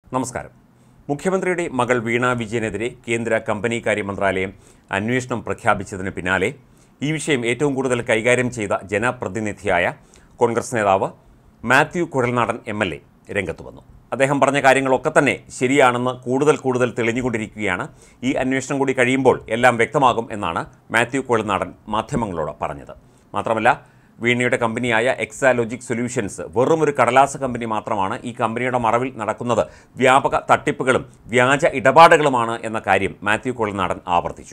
നമസ്കാരം മുഖ്യമന്ത്രിയുടെ മകൾ വീണ വിജയനെതിരെ കേന്ദ്ര കമ്പനി കാര്യ മന്ത്രാലയം അന്വേഷണം പ്രഖ്യാപിച്ചതിന് പിന്നാലെ ഈ വിഷയം ഏറ്റവും കൂടുതൽ കൈകാര്യം ചെയ്ത ജനപ്രതിനിധിയായ കോൺഗ്രസ് നേതാവ് Mathew Kuzhalnadan M L A രംഗത്ത് വന്നു അദ്ദേഹം പറഞ്ഞ കാര്യങ്ങളൊക്കെ തന്നെ ശരിയാണെന്ന് കൂടുതൽ കൂടുതൽ തെളിഞ്ഞുകൊണ്ടിരിക്കുകയാണ് ഈ അന്വേഷണം കൂടി കഴിയുമ്പോൾ എല്ലാം വ്യക്തമാകും എന്നാണ് മാത്യു കുഴൽനാടൻ മാധ്യമങ്ങളോട് പറഞ്ഞത് മാത്രമല്ല വീണയുടെ കമ്പനിയായ എക്സാലോജിക് സൊല്യൂഷൻസ് വെറും ഒരു കടലാസ കമ്പനി മാത്രമാണ് ഈ കമ്പനിയുടെ മറവിൽ നടക്കുന്നത് വ്യാപക തട്ടിപ്പുകളും വ്യാജ ഇടപാടുകളുമാണ് എന്ന കാര്യം മാത്യു കൊളനാടൻ ആവർത്തിച്ചു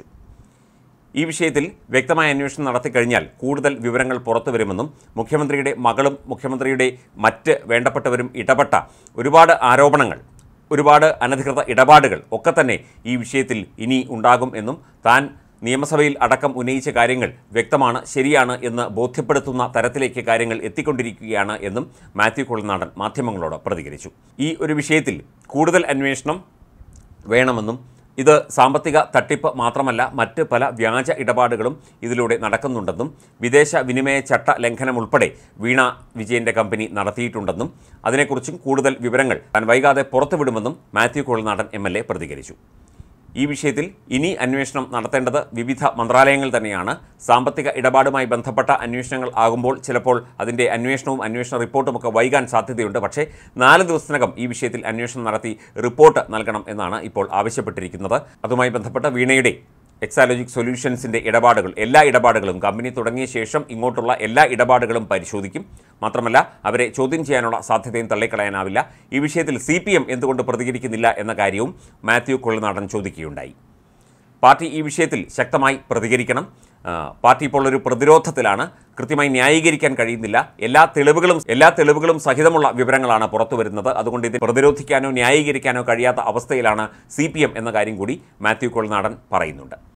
ഈ വിഷയത്തിൽ വ്യക്തമായ അന്വേഷണം നടത്തിക്കഴിഞ്ഞാൽ കൂടുതൽ വിവരങ്ങൾ പുറത്തു വരുമെന്നും മുഖ്യമന്ത്രിയുടെ മകളും മുഖ്യമന്ത്രിയുടെ മറ്റ് വേണ്ടപ്പെട്ടവരും ഇടപെട്ട ഒരുപാട് ആരോപണങ്ങൾ ഒരുപാട് അനധികൃത ഇടപാടുകൾ ഒക്കെ തന്നെ ഈ വിഷയത്തിൽ ഇനി ഉണ്ടാകും എന്നും താൻ നിയമസഭയിൽ അടക്കം ഉന്നയിച്ച കാര്യങ്ങൾ വ്യക്തമാണ് ശരിയാണ് എന്ന് ബോധ്യപ്പെടുത്തുന്ന തരത്തിലേക്ക് കാര്യങ്ങൾ എത്തിക്കൊണ്ടിരിക്കുകയാണ് എന്നും മാത്യു കുളനാടൻ മാധ്യമങ്ങളോട് പ്രതികരിച്ചു ഈ ഒരു വിഷയത്തിൽ കൂടുതൽ അന്വേഷണം വേണമെന്നും ഇത് സാമ്പത്തിക തട്ടിപ്പ് മാത്രമല്ല മറ്റ് പല വ്യാജ ഇടപാടുകളും ഇതിലൂടെ നടക്കുന്നുണ്ടെന്നും വിദേശ വിനിമയ ചട്ട ലംഘനം ഉൾപ്പെടെ വീണ വിജയന്റെ കമ്പനി നടത്തിയിട്ടുണ്ടെന്നും അതിനെക്കുറിച്ചും കൂടുതൽ വിവരങ്ങൾ താൻ വൈകാതെ പുറത്തുവിടുമെന്നും Mathew Kuzhalnadan M L A പ്രതികരിച്ചു ഈ വിഷയത്തിൽ ഇനി അന്വേഷണം നടത്തേണ്ടത് വിവിധ മന്ത്രാലയങ്ങൾ തന്നെയാണ് സാമ്പത്തിക ഇടപാടുമായി ബന്ധപ്പെട്ട അന്വേഷണങ്ങൾ ആകുമ്പോൾ ചിലപ്പോൾ അതിൻ്റെ അന്വേഷണവും അന്വേഷണ റിപ്പോർട്ടുമൊക്കെ വൈകാൻ സാധ്യതയുണ്ട് പക്ഷേ നാല് ദിവസത്തിനകം ഈ വിഷയത്തിൽ അന്വേഷണം നടത്തി റിപ്പോർട്ട് നൽകണം എന്നാണ് ഇപ്പോൾ ആവശ്യപ്പെട്ടിരിക്കുന്നത് അതുമായി ബന്ധപ്പെട്ട വീണയുടെ എക്സാലോജിക് സൊല്യൂഷൻസിൻ്റെ ഇടപാടുകൾ എല്ലാ ഇടപാടുകളും കമ്പനി തുടങ്ങിയ ശേഷം ഇങ്ങോട്ടുള്ള എല്ലാ ഇടപാടുകളും പരിശോധിക്കും മാത്രമല്ല അവരെ ചോദ്യം ചെയ്യാനുള്ള സാധ്യതയും തള്ളിക്കളയാനാവില്ല ഈ വിഷയത്തിൽ സി പി എം എന്തുകൊണ്ട് പ്രതികരിക്കുന്നില്ല എന്ന കാര്യവും മാത്യു കൊള്ളുനാടൻ ചോദിക്കുകയുണ്ടായി പാർട്ടി ഈ വിഷയത്തിൽ ശക്തമായി പ്രതികരിക്കണം ആ, പാർട്ടി ഇപ്പോൾ ഒരു പ്രതിരോധത്തിലാണ് കൃത്യമായി ന്യായീകരിക്കാൻ കഴിയുന്നില്ല എല്ലാ തെളിവുകളും എല്ലാ തെളിവുകളും സഹിതമുള്ള വിവരങ്ങളാണ് പുറത്തു വരുന്നത് അതുകൊണ്ട് ഇത് പ്രതിരോധിക്കാനോ ന്യായീകരിക്കാനോ കഴിയാത്ത അവസ്ഥയിലാണ് സി എന്ന കാര്യം കൂടി മാത്യു കൊൾനാടൻ പറയുന്നുണ്ട്